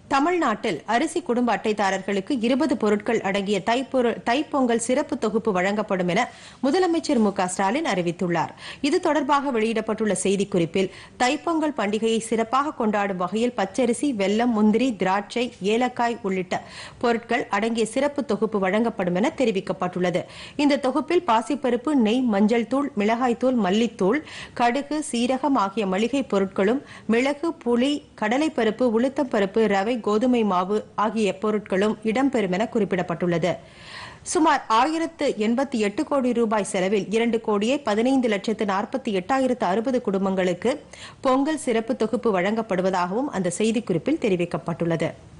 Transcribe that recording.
தமிழ்நாட்டில் அரிசி குடும்ப அட்டைதாரர்களுக்கு இருபது பொருட்கள் அடங்கிய தைப்பொரு- தைப்பொங்கல் சிறப்பு தொகுப்பு வழங்கப்படும் என முதலமைச்சர் மு க ஸ்டாலின் அறிவித்துள்ளார் இது தொடர்பாக வெளியிடப்பட்டுள்ள செய்திக்குறிப்பில் தைப்பொங்கல் பண்டிகையை சிறப்பாக கொண்டாடும் வகையில் பச்சரிசி வெல்லம் முந்திரி திராட்சை ஏலக்காய் உள்ளிட்ட பொருட்கள் அடங்கிய சிறப்பு தொகுப்பு வழங்கப்படும் என தெரிவிக்கப்பட்டுள்ளது இந்த தொகுப்பில் பாசிப்பருப்பு நெய் மஞ்சள் தூள் மிளகாய் தூள் மல்லித்தூள் கடுகு சீரகம் ஆகிய மளிகை பொருட்களும் மிளகு புளி கடலைப்பருப்பு உளுத்தம்பருப்பு ரவை கோதுமை மாவு ஆகிய பொருட்களும் இடம்பெறும் என குறிப்பிடப்பட்டுள்ளது சுமார் ஆயிரத்து எண்பத்தி எட்டு கோடி ரூபாய் செலவில் இரண்டு கோடியே பதினைந்து லட்சத்து நாற்பத்தி எட்டாயிரத்து அறுபது குடும்பங்களுக்கு பொங்கல் சிறப்பு தொகுப்பு வழங்கப்படுவதாகவும் அந்த செய்திக்குறிப்பில் தெரிவிக்கப்பட்டுள்ளது